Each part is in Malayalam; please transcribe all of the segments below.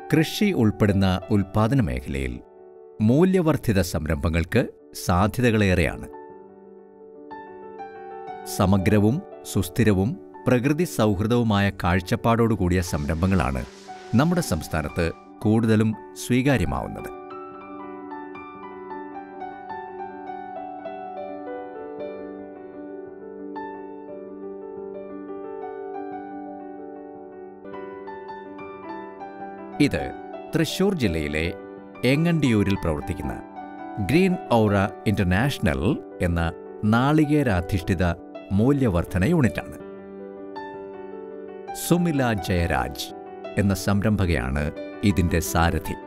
കൃഷി ഉൾപ്പെടുന്ന ഉൽപ്പാദന മേഖലയിൽ മൂല്യവർദ്ധിത സംരംഭങ്ങൾക്ക് സാധ്യതകളേറെയാണ് സമഗ്രവും സുസ്ഥിരവും പ്രകൃതി സൗഹൃദവുമായ കാഴ്ചപ്പാടോടുകൂടിയ സംരംഭങ്ങളാണ് നമ്മുടെ സംസ്ഥാനത്ത് കൂടുതലും സ്വീകാര്യമാവുന്നത് ഇത് തൃശൂർ ജില്ലയിലെ എങ്ങണ്ടിയൂരിൽ പ്രവർത്തിക്കുന്ന ഗ്രീൻ ഔറ ഇന്റർനാഷണൽ എന്ന നാളികേരാധിഷ്ഠിത മൂല്യവർദ്ധന യൂണിറ്റാണ് സുമില ജയരാജ് എന്ന സംരംഭകയാണ് ഇതിന്റെ സാരഥി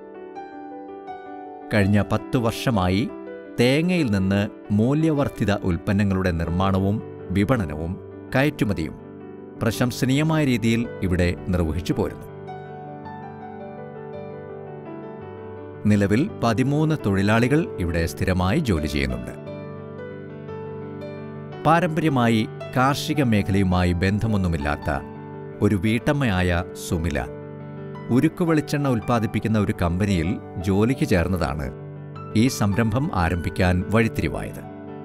കഴിഞ്ഞ പത്തു വർഷമായി തേങ്ങയിൽ നിന്ന് മൂല്യവർദ്ധിത ഉൽപ്പന്നങ്ങളുടെ നിർമ്മാണവും വിപണനവും കയറ്റുമതിയും പ്രശംസനീയമായ രീതിയിൽ ഇവിടെ നിർവഹിച്ചു പോരുന്നു നിലവിൽ പതിമൂന്ന് തൊഴിലാളികൾ ഇവിടെ സ്ഥിരമായി ജോലി ചെയ്യുന്നുണ്ട് പാരമ്പര്യമായി കാർഷിക മേഖലയുമായി ബന്ധമൊന്നുമില്ലാത്ത ഒരു വീട്ടമ്മയായ സുമില ഉരുക്കു വെളിച്ചെണ്ണ ഉൽപ്പാദിപ്പിക്കുന്ന ഒരു കമ്പനിയിൽ ജോലിക്ക് ചേർന്നതാണ് ഈ സംരംഭം ആരംഭിക്കാൻ വഴിത്തിരിവായത്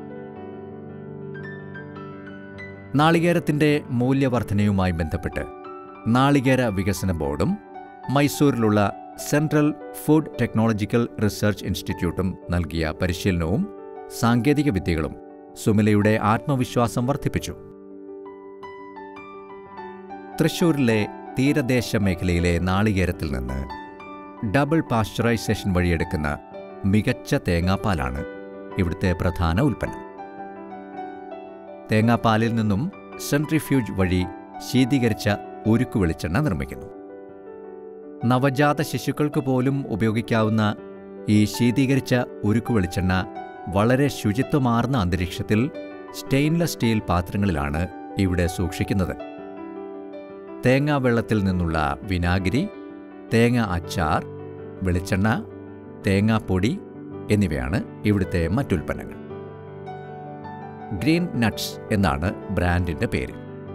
നാളികേരത്തിന്റെ മൂല്യവർദ്ധനയുമായി ബന്ധപ്പെട്ട് നാളികേര വികസന ബോർഡും മൈസൂരിലുള്ള സെൻട്രൽ ഫുഡ് ടെക്നോളജിക്കൽ റിസർച്ച് ഇൻസ്റ്റിറ്റ്യൂട്ടും നൽകിയ പരിശീലനവും സാങ്കേതിക വിദ്യകളും സുമിലയുടെ ആത്മവിശ്വാസം വർദ്ധിപ്പിച്ചു തൃശൂരിലെ തീരദേശ മേഖലയിലെ നാളികേരത്തിൽ നിന്ന് ഡബിൾ പാസ്ചറൈസേഷൻ വഴിയെടുക്കുന്ന മികച്ച തേങ്ങാപ്പാലാണ് ഇവിടുത്തെ പ്രധാന ഉൽപ്പന്നം തേങ്ങാപ്പാലിൽ നിന്നും സെൻട്രിഫ്യൂജ് വഴി ശീതീകരിച്ച ഉരുക്കു വെളിച്ചെണ്ണ നിർമ്മിക്കുന്നു നവജാത ശിശുക്കൾക്ക് പോലും ഉപയോഗിക്കാവുന്ന ഈ ശീതീകരിച്ച ഉരുക്കു വെളിച്ചെണ്ണ വളരെ ശുചിത്വമാർന്ന അന്തരീക്ഷത്തിൽ സ്റ്റെയിൻലെസ് സ്റ്റീൽ പാത്രങ്ങളിലാണ് ഇവിടെ സൂക്ഷിക്കുന്നത് തേങ്ങാ വെള്ളത്തിൽ നിന്നുള്ള വിനാഗിരി തേങ്ങ അച്ചാർ വെളിച്ചെണ്ണ തേങ്ങാപ്പൊടി എന്നിവയാണ് ഇവിടുത്തെ മറ്റുൽപ്പന്നങ്ങൾ ഗ്രീൻ നട്ട്സ് എന്നാണ് ബ്രാൻഡിന്റെ പേര്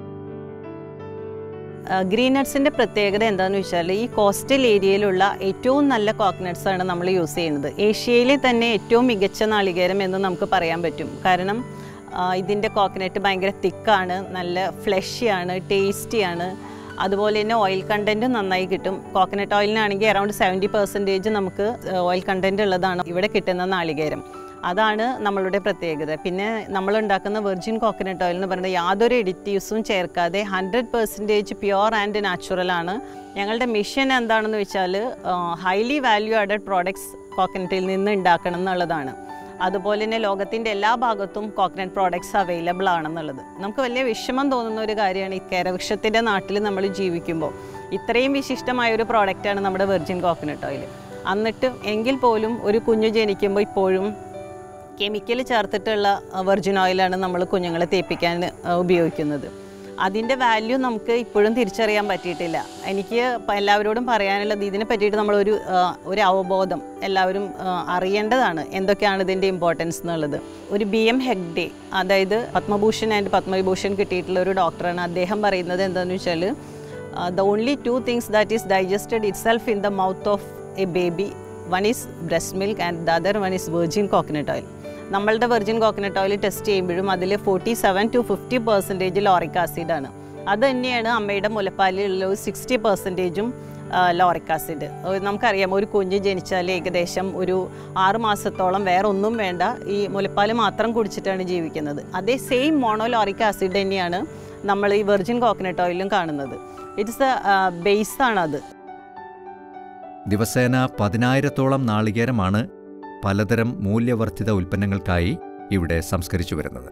ഗ്രീൻ നട്ട്സിൻ്റെ പ്രത്യേകത എന്താണെന്ന് വെച്ചാൽ ഈ കോസ്റ്റൽ ഏരിയയിലുള്ള ഏറ്റവും നല്ല കോക്കനട്ട്സ് ആണ് നമ്മൾ യൂസ് ചെയ്യുന്നത് ഏഷ്യയിലെ തന്നെ ഏറ്റവും മികച്ച നാളികേരം എന്ന് നമുക്ക് പറയാൻ പറ്റും കാരണം ഇതിൻ്റെ കോക്കനട്ട് ഭയങ്കര തിക്കാണ് നല്ല ഫ്ലഷിയാണ് ടേസ്റ്റിയാണ് അതുപോലെ തന്നെ ഓയിൽ കണ്ടൻറ്റും നന്നായി കിട്ടും കോക്കനട്ട് ഓയിലിനാണെങ്കിൽ അറൗണ്ട് സെവൻറ്റി പെർസെൻറ്റേജ് നമുക്ക് ഓയിൽ കണ്ടൻറ്റ് ഉള്ളതാണ് ഇവിടെ കിട്ടുന്ന നാളികേരം അതാണ് നമ്മളുടെ പ്രത്യേകത പിന്നെ നമ്മൾ ഉണ്ടാക്കുന്ന വെർജിൻ കോക്കനട്ട് ഓയിൽ എന്ന് പറയുന്നത് യാതൊരു എഡിറ്റീവ്സും ചേർക്കാതെ hundred percentage pure and natural ആണ് ഞങ്ങളുടെ മിഷൻ എന്താണെന്ന് വെച്ചാൽ ഹൈലി വാല്യൂ ആഡഡ് പ്രോഡക്ട്സ് കോക്കനട്ടിൽ നിന്ന് ഉണ്ടാക്കണം എന്നുള്ളതാണ് അതുപോലെ തന്നെ ലോകത്തിൻ്റെ എല്ലാ ഭാഗത്തും കോക്കനട്ട് പ്രോഡക്ട്സ് അവൈലബിൾ ആണെന്നുള്ളത് നമുക്ക് വലിയ വിഷമം തോന്നുന്ന ഒരു കാര്യമാണ് ഈ കേരവൃക്ഷത്തിൻ്റെ നാട്ടിൽ നമ്മൾ ജീവിക്കുമ്പോൾ ഇത്രയും വിശിഷ്ടമായ ഒരു പ്രോഡക്റ്റാണ് നമ്മുടെ വെർജിൻ കോക്കനട്ട് ഓയിൽ എന്നിട്ട് എങ്കിൽ പോലും ഒരു കുഞ്ഞു ജനിക്കുമ്പോൾ ഇപ്പോഴും കെമിക്കൽ ചേർത്തിട്ടുള്ള വെർജിൻ ഓയിലാണ് നമ്മൾ കുഞ്ഞുങ്ങളെ തേപ്പിക്കാൻ ഉപയോഗിക്കുന്നത് അതിൻ്റെ വാല്യൂ നമുക്ക് ഇപ്പോഴും തിരിച്ചറിയാൻ പറ്റിയിട്ടില്ല എനിക്ക് എല്ലാവരോടും പറയാനുള്ളത് ഇതിനെ പറ്റിയിട്ട് നമ്മളൊരു ഒരു അവബോധം എല്ലാവരും അറിയേണ്ടതാണ് എന്തൊക്കെയാണ് ഇതിൻ്റെ ഇമ്പോർട്ടൻസ് എന്നുള്ളത് ഒരു ബി എം ഹെഗ്ഡെ അതായത് പത്മഭൂഷൺ ആൻഡ് പത്മവിഭൂഷൺ കിട്ടിയിട്ടുള്ള ഒരു ഡോക്ടറാണ് അദ്ദേഹം പറയുന്നത് എന്താണെന്ന് വെച്ചാൽ the only two things that is digested itself in the mouth of a baby one is breast milk and the other one is virgin coconut oil നമ്മളുടെ വെർജിൻ കോക്കനട്ട് ഓയിൽ ടെസ്റ്റ് ചെയ്യുമ്പോഴും അതിൽ forty seven to fifty percentage lauric ആസിഡാണ് അത് തന്നെയാണ് അമ്മയുടെ മുലപ്പാലിലുള്ള ഒരു സിക്സ്റ്റി പെർസെൻറ്റേജും ലോറിക് ആസിഡ് നമുക്കറിയാം ഒരു കുഞ്ഞ് ജനിച്ചാൽ ഏകദേശം ഒരു ആറ് മാസത്തോളം വേറെ ഒന്നും വേണ്ട ഈ മുലപ്പാൽ മാത്രം കുടിച്ചിട്ടാണ് ജീവിക്കുന്നത് അതേ സെയിം മോണോ ലോറിക് ആസിഡ് തന്നെയാണ് നമ്മൾ ഈ വെർജിൻ കോക്കനട്ട് ഓയിലും കാണുന്നത് ഇറ്റ്സ് എ ബേസാണത് ദിവസേന പതിനായിരത്തോളം നാളികേരമാണ് പലതരം മൂല്യവർദ്ധിത ഉൽപ്പന്നങ്ങൾക്കായി ഇവിടെ സംസ്കരിച്ചു വരുന്നത്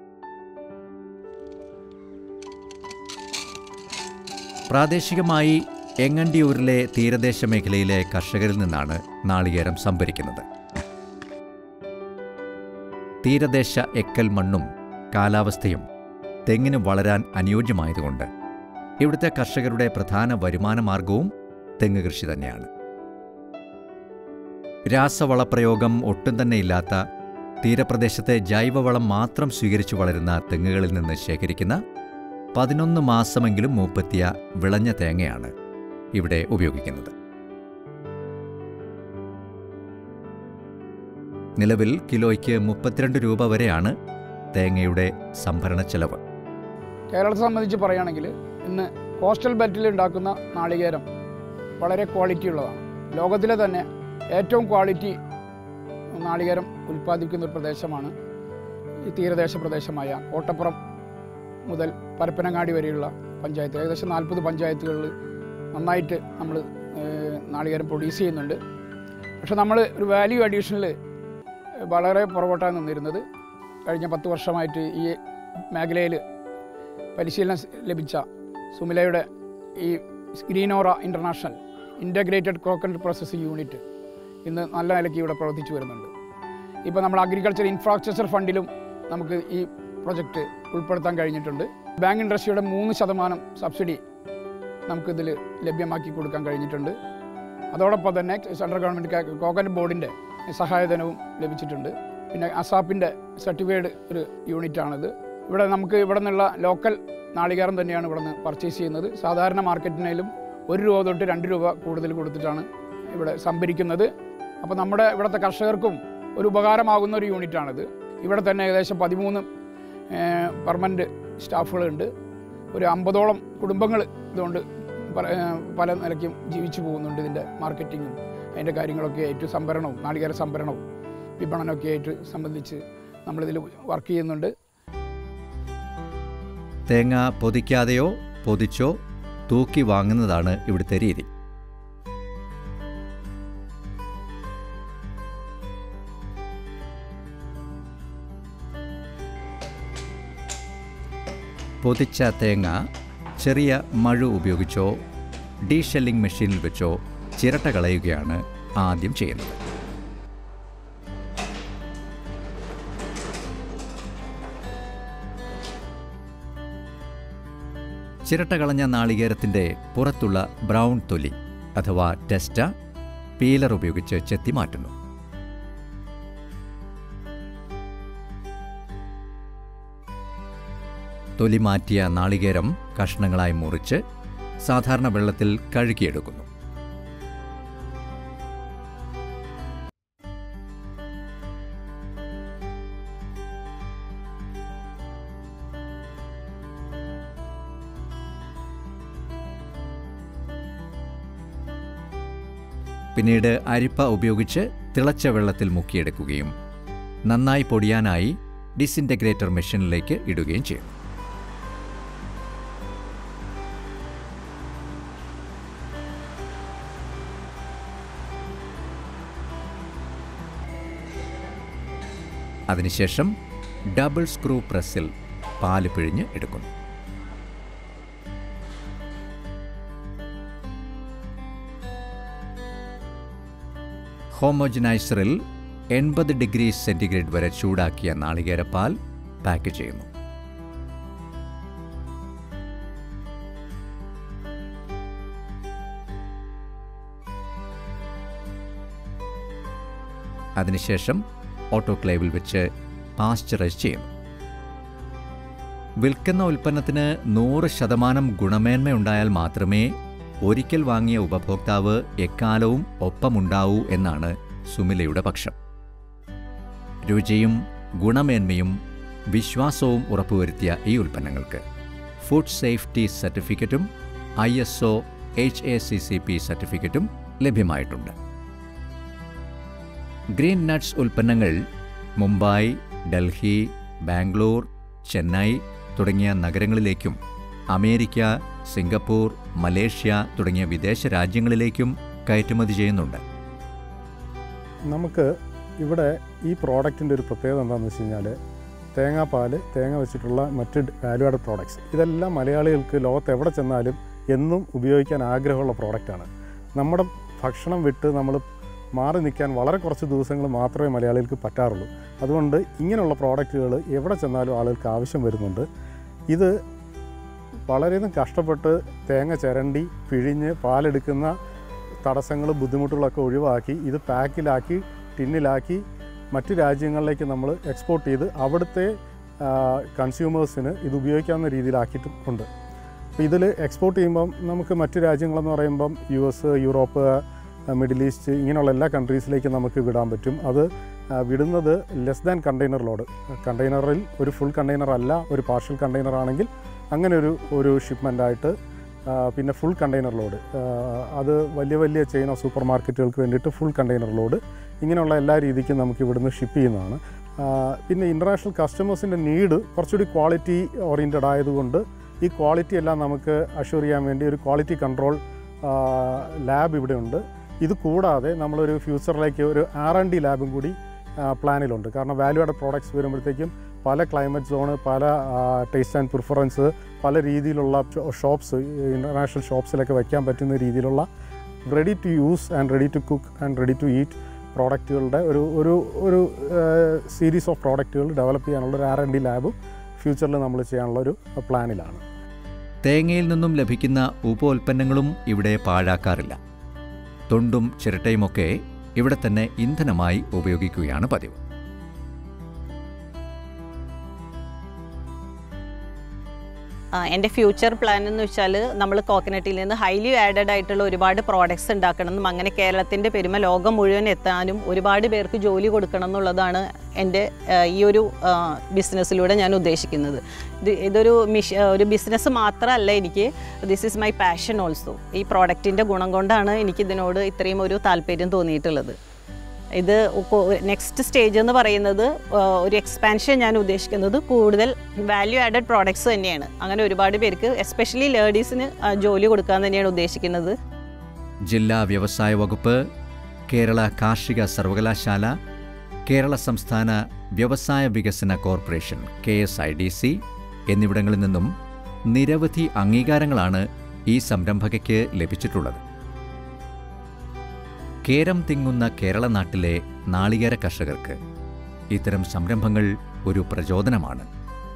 പ്രാദേശികമായി എങ്ങണ്ടിയൂരിലെ തീരദേശ മേഖലയിലെ കർഷകരിൽ നിന്നാണ് നാളികേരം സംഭരിക്കുന്നത് തീരദേശ എക്കൽ മണ്ണും കാലാവസ്ഥയും തെങ്ങിന് വളരാൻ അനുയോജ്യമായതുകൊണ്ട് ഇവിടുത്തെ കർഷകരുടെ പ്രധാന വരുമാന മാർഗവും തെങ്ങ് കൃഷി തന്നെയാണ് രാസവളപ്രയോഗം ഒട്ടും തന്നെ ഇല്ലാത്ത തീരപ്രദേശത്തെ ജൈവവളം മാത്രം സ്വീകരിച്ചു വളരുന്ന തെങ്ങുകളിൽ നിന്ന് ശേഖരിക്കുന്ന പതിനൊന്ന് മാസമെങ്കിലും മൂപ്പെത്തിയ വിളഞ്ഞ തേങ്ങയാണ് ഇവിടെ ഉപയോഗിക്കുന്നത് നിലവിൽ കിലോയ്ക്ക് മുപ്പത്തിരണ്ട് രൂപ വരെയാണ് തേങ്ങയുടെ സംഭരണ ചെലവ് കേരളത്തെ സംബന്ധിച്ച് പറയുകയാണെങ്കിൽ ഇന്ന് കോസ്റ്റൽ ബെൽറ്റിൽ ഉണ്ടാക്കുന്ന നാളികേരം വളരെ ക്വാളിറ്റി ഉള്ളതാണ് ലോകത്തിലെ തന്നെ ഏറ്റവും ക്വാളിറ്റി നാളികേരം ഉൽപ്പാദിക്കുന്ന ഒരു പ്രദേശമാണ് ഈ തീരദേശ പ്രദേശമായ കോട്ടപ്പുറം മുതൽ പരപ്പനങ്ങാടി വരെയുള്ള പഞ്ചായത്ത് ഏകദേശം നാൽപ്പത് പഞ്ചായത്തുകളിൽ നന്നായിട്ട് നമ്മൾ നാളികേരം പ്രൊഡ്യൂസ് ചെയ്യുന്നുണ്ട് പക്ഷെ നമ്മൾ ഒരു വാല്യൂ അഡീഷണൽ വളരെ പുറകോട്ടാണ് നിന്നിരുന്നത് കഴിഞ്ഞ പത്ത് വർഷമായിട്ട് ഈ മേഖലയിൽ പരിശീലനം സ് ലഭിച്ച സുമിലയുടെ ഈ Green Aura international integrated coconut processing unit ഇന്ന് നല്ല നിലയ്ക്ക് ഇവിടെ പ്രവർത്തിച്ചു വരുന്നുണ്ട് ഇപ്പോൾ നമ്മൾ അഗ്രികൾച്ചർ ഇൻഫ്രാസ്ട്രക്ചർ ഫണ്ടിലും നമുക്ക് ഈ പ്രൊജക്റ്റ് ഉൾപ്പെടുത്താൻ കഴിഞ്ഞിട്ടുണ്ട് ബാങ്ക് ഇൻഡസ്ട്രിയുടെ മൂന്ന് ശതമാനം സബ്സിഡി നമുക്കിതിൽ ലഭ്യമാക്കി കൊടുക്കാൻ കഴിഞ്ഞിട്ടുണ്ട് അതോടൊപ്പം തന്നെ സെൻട്രൽ ഗവൺമെൻറ് കോക്കനട്ട് ബോർഡിൻ്റെ സഹായധനവും ലഭിച്ചിട്ടുണ്ട് പിന്നെ അസാപ്പിൻ്റെ സർട്ടിഫൈഡ് ഒരു യൂണിറ്റാണിത് ഇവിടെ നമുക്ക് ഇവിടെ നിന്നുള്ള ലോക്കൽ നാളികേരം തന്നെയാണ് ഇവിടെ നിന്ന് പർച്ചേസ് ചെയ്യുന്നത് സാധാരണ മാർക്കറ്റിനേലും ഒരു രൂപ തൊട്ട് രണ്ട് രൂപ കൂടുതൽ കൊടുത്തിട്ടാണ് ഇവിടെ സംഭരിക്കുന്നത് അപ്പോൾ നമ്മുടെ ഇവിടുത്തെ കർഷകർക്കും ഒരു ഉപകാരമാകുന്ന ഒരു യൂണിറ്റാണിത് ഇവിടെ തന്നെ ഏകദേശം പതിമൂന്ന് പെർമനൻറ്റ് സ്റ്റാഫുകളുണ്ട് ഒരു അമ്പതോളം കുടുംബങ്ങൾ ഇതുകൊണ്ട് പല ഏഹ് പല നിലയ്ക്കും ജീവിച്ചു പോകുന്നുണ്ട് ഇതിൻ്റെ മാർക്കറ്റിങ്ങും അതിൻ്റെ കാര്യങ്ങളൊക്കെ ആയിട്ട് സംഭരണവും നാളികേര സംഭരണവും വിപണനമൊക്കെ ആയിട്ട് സംബന്ധിച്ച് നമ്മളിതിൽ വർക്ക് ചെയ്യുന്നുണ്ട് തേങ്ങ പൊതിക്കാതെയോ പൊതിച്ചോ തൂക്കി വാങ്ങുന്നതാണ് ഇവിടുത്തെ രീതി പൊതിച്ച തേങ്ങ ചെറിയ മഴു ഉപയോഗിച്ചോ ഡീഷെല്ലിംഗ് മെഷീനിൽ വെച്ചോ ചിരട്ട കളയുകയാണ് ആദ്യം ചെയ്യുന്നത് ചിരട്ട കളഞ്ഞ നാളികേരത്തിൻ്റെ പുറത്തുള്ള ബ്രൗൺ തൊലി അഥവാ ടെസ്റ്റ പീലർ ഉപയോഗിച്ച് ചെത്തി മാറ്റുന്നു തൊലി മാറ്റിയ നാളികേരം കഷ്ണങ്ങളായി മുറിച്ച് സാധാരണ വെള്ളത്തിൽ കഴുകിയെടുക്കുന്നു പിന്നീട് അരിപ്പ ഉപയോഗിച്ച് തിളച്ച വെള്ളത്തിൽ മുക്കിയെടുക്കുകയും നന്നായി പൊടിയാനായി ഡിസിൻറ്റഗ്രേറ്റർ മെഷീനിലേക്ക് ഇടുകയും ചെയ്യും അതിനുശേഷം ഡബിൾ സ്ക്രൂ പ്രസ്സിൽ പാല് പിഴിഞ്ഞ് എടുക്കുന്നു ഹോമോജനൈസറിൽ എൺപത് ഡിഗ്രി സെൻറ്റിഗ്രേഡ് വരെ ചൂടാക്കിയ നാളികേരപ്പാൽ പാക്ക് ചെയ്യുന്നു അതിനുശേഷം ഓട്ടോക്ലേവിൽ വെച്ച് പാസ്ചറൈസ് ചെയ്യുന്നു വിൽക്കുന്ന ഉൽപ്പന്നത്തിന് നൂറ് ശതമാനം ഗുണമേന്മയുണ്ടായാൽ മാത്രമേ ഒരിക്കൽ വാങ്ങിയ ഉപഭോക്താവ് എക്കാലവും ഒപ്പമുണ്ടാവൂ എന്നാണ് സുമിലയുടെ പക്ഷം രുചിയും ഗുണമേന്മയും വിശ്വാസവും ഉറപ്പുവരുത്തിയ ഈ ഉൽപ്പന്നങ്ങൾക്ക് ഫുഡ് സേഫ്റ്റി സർട്ടിഫിക്കറ്റും I S O H A C C P സർട്ടിഫിക്കറ്റും ലഭ്യമായിട്ടുണ്ട് ഗ്രീൻ നട്ട്സ് ഉൽപ്പന്നങ്ങൾ മുംബൈ ഡൽഹി ബാംഗ്ലൂർ ചെന്നൈ തുടങ്ങിയ നഗരങ്ങളിലേക്കും അമേരിക്ക സിംഗപ്പൂർ മലേഷ്യ തുടങ്ങിയ വിദേശ രാജ്യങ്ങളിലേക്കും കയറ്റുമതി ചെയ്യുന്നുണ്ട് നമുക്ക് ഇവിടെ ഈ പ്രോഡക്റ്റിൻ്റെ ഒരു പ്രത്യേകത എന്താണെന്ന് വെച്ച് കഴിഞ്ഞാൽ തേങ്ങാപ്പാൽ തേങ്ങ വെച്ചിട്ടുള്ള മറ്റ് വാല്യൂ ആഡ് പ്രോഡക്ട്സ് ഇതെല്ലാം മലയാളികൾക്ക് ലോകത്ത് എവിടെ ചെന്നാലും എന്നും ഉപയോഗിക്കാൻ ആഗ്രഹമുള്ള പ്രോഡക്റ്റാണ് നമ്മുടെ ഭക്ഷണം വിട്ട് നമ്മൾ മാറി നിൽക്കാൻ വളരെ കുറച്ച് ദിവസങ്ങൾ മാത്രമേ മലയാളികൾക്ക് പറ്റാറുള്ളൂ അതുകൊണ്ട് ഇങ്ങനെയുള്ള പ്രോഡക്റ്റുകൾ എവിടെ ചെന്നാലും ആളുകൾക്ക് ആവശ്യം വരുന്നുണ്ട് ഇത് വളരെയധികം കഷ്ടപ്പെട്ട് തേങ്ങ ചിരണ്ടി പിഴിഞ്ഞ് പാലെടുക്കുന്ന തടസ്സങ്ങളും ബുദ്ധിമുട്ടുകളൊക്കെ ഒഴിവാക്കി ഇത് പാക്കിലാക്കി ടിന്നിലാക്കി മറ്റ് രാജ്യങ്ങളിലേക്ക് നമ്മൾ എക്സ്പോർട്ട് ചെയ്ത് അവിടുത്തെ കൺസ്യൂമേഴ്സിന് ഇത് ഉപയോഗിക്കാവുന്ന രീതിയിലാക്കിയിട്ടും ഉണ്ട് അപ്പോൾ ഇതിൽ എക്സ്പോർട്ട് ചെയ്യുമ്പം നമുക്ക് മറ്റ് രാജ്യങ്ങളെന്ന് പറയുമ്പം U S Europe Middle East ഇങ്ങനെയുള്ള എല്ലാ കൺട്രീസിലേക്കും നമുക്ക് വിടാൻ പറ്റും അത് ആ, വിടുന്നത് ലെസ് ദാൻ കണ്ടെയ്നർ ലോഡ് കണ്ടെയ്നറിൽ ഒരു ഫുൾ കണ്ടെയ്നർ അല്ല ഒരു പാർഷ്യൽ കണ്ടെയ്നർ ആണെങ്കിൽ അങ്ങനെ ഒരു ഒരു ഷിപ്മെൻ്റായിട്ട് പിന്നെ ഫുൾ കണ്ടെയ്നർ ലോഡ് അത് വലിയ വലിയ ചെയിൻ ഓഫ് സൂപ്പർ മാർക്കറ്റുകൾക്ക് വേണ്ടിയിട്ട് ഫുൾ കണ്ടെയ്നർ ലോഡ് ഇങ്ങനെയുള്ള എല്ലാ രീതിക്കും നമുക്ക് ഇവിടുന്ന് ഷിപ്പ് ചെയ്യുന്നതാണ് ആ, പിന്നെ ഇൻ്റർനാഷണൽ കസ്റ്റമേഴ്സിൻ്റെ നീഡ് കുറച്ചുകൂടി ക്വാളിറ്റി ഓറിയൻറ്റഡ് ആയതുകൊണ്ട് ഈ ക്വാളിറ്റി എല്ലാം നമുക്ക് അഷ്യൂർ ചെയ്യാൻ വേണ്ടി ഒരു ക്വാളിറ്റി കൺട്രോൾ ലാബ് ഇവിടെ ഉണ്ട് ഇത് കൂടാതെ നമ്മളൊരു ഫ്യൂച്ചറിലേക്ക് ഒരു ആർ എൻ ഡി ലാബും കൂടി ആ, പ്ലാനിലുണ്ട് കാരണം വാല്യൂ ആഡ് പ്രോഡക്ട്സ് വരുമ്പോഴത്തേക്കും പല ക്ലൈമറ്റ് സോണ് പല ടേസ്റ്റ് ആൻഡ് പ്രിഫറൻസ് പല രീതിയിലുള്ള ഷോപ്സ് ഇൻ്റർനാഷണൽ ഷോപ്സിലൊക്കെ വയ്ക്കാൻ പറ്റുന്ന രീതിയിലുള്ള ready to use and ready to cook and ready to eat പ്രോഡക്റ്റുകളുടെ ഒരു ഒരു ഒരു സീരീസ് ഓഫ് പ്രോഡക്റ്റുകൾ ഡെവലപ്പ് ചെയ്യാനുള്ള ഒരു ആർ എൻ ഡി ലാബും ഫ്യൂച്ചറിൽ നമ്മൾ ചെയ്യാനുള്ള ഒരു പ്ലാനിലാണ് തേങ്ങയിൽ നിന്നും ലഭിക്കുന്ന ഉപോൽപ്പന്നങ്ങളും ഇവിടെ പാഴാക്കാറില്ല തൊണ്ടും ചിരട്ടയുമൊക്കെ ഇവിടെ തന്നെ ഇന്ധനമായി ഉപയോഗിക്കുകയാണ് പതിവ് ആ, എൻ്റെ ഫ്യൂച്ചർ പ്ലാൻ എന്ന് വെച്ചാൽ നമ്മൾ കോക്കനട്ടിൽ നിന്ന് ഹൈലി ആഡഡ് ആയിട്ടുള്ള ഒരുപാട് പ്രോഡക്ട്സ് ഉണ്ടാക്കണമെന്നും അങ്ങനെ കേരളത്തിൻ്റെ പെരുമ ലോകം മുഴുവൻ എത്താനും ഒരുപാട് പേർക്ക് ജോലി കൊടുക്കണം എന്നുള്ളതാണ് എൻ്റെ ആ, ഈ ഒരു ബിസിനസ്സിലൂടെ ഞാൻ ഉദ്ദേശിക്കുന്നത് ഇത് ഇതൊരു മിഷ ഒരു ബിസിനസ് മാത്രമല്ല എനിക്ക് this is my passion also ഈ പ്രോഡക്റ്റിൻ്റെ ഗുണം കൊണ്ടാണ് എനിക്ക് ഇതിനോട് ഇത്രയും ഒരു താല്പര്യം തോന്നിയിട്ടുള്ളത് ഇത് നെക്സ്റ്റ് സ്റ്റേജ് എന്ന് പറയുന്നത് ആ, ഒരു എക്സ്പാൻഷൻ ഞാൻ ഉദ്ദേശിക്കുന്നത് കൂടുതൽ വാല്യൂ ആഡഡ് പ്രോഡക്ട്സ് തന്നെയാണ് അങ്ങനെ ഒരുപാട് പേർക്ക് എസ്പെഷ്യലി ലേഡീസിന് ജോലി കൊടുക്കാൻ തന്നെയാണ് ഉദ്ദേശിക്കുന്നത് ജില്ലാ വ്യവസായ വകുപ്പ് കേരള കാർഷിക സർവകലാശാല കേരള സംസ്ഥാന വ്യവസായ വികസന corporation K S I D C എന്നിവിടങ്ങളിൽ നിന്നും നിരവധി അംഗീകാരങ്ങളാണ് ഈ സംരംഭകയ്ക്ക് ലഭിച്ചിട്ടുള്ളത് കേരം തിങ്ങുന്ന കേരള നാട്ടിലെ നാളികേര കർഷകർക്ക് ഇത്തരം സംരംഭങ്ങൾ ഒരു പ്രചോദനമാണ്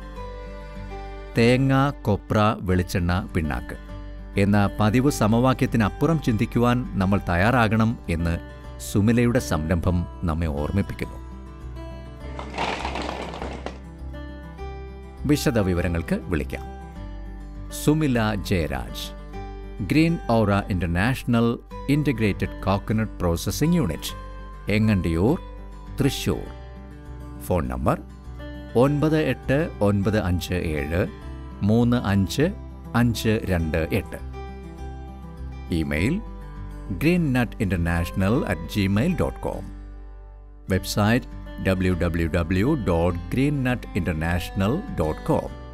തേങ്ങ കൊപ്ര വെളിച്ചെണ്ണ പിണ്ണാക്ക് എന്ന പതിവ് സമവാക്യത്തിനപ്പുറം ചിന്തിക്കുവാൻ നമ്മൾ തയ്യാറാകണം എന്ന് സുമിലയുടെ സംരംഭം നമ്മെ ഓർമ്മിപ്പിക്കുന്നു വിശദ വിവരങ്ങൾക്ക് വിളിക്കാം Sumila Jayaraj Green Aura international integrated coconut processing unit Engandiyur Thrissur phone number ഒൻപത് എട്ട് ഒൻപത് അഞ്ച് ഏഴ് മൂന്ന് അഞ്ച് അഞ്ച് രണ്ട് എട്ട് email green nut international at Gmail dot com website W W W dot green nut international dot com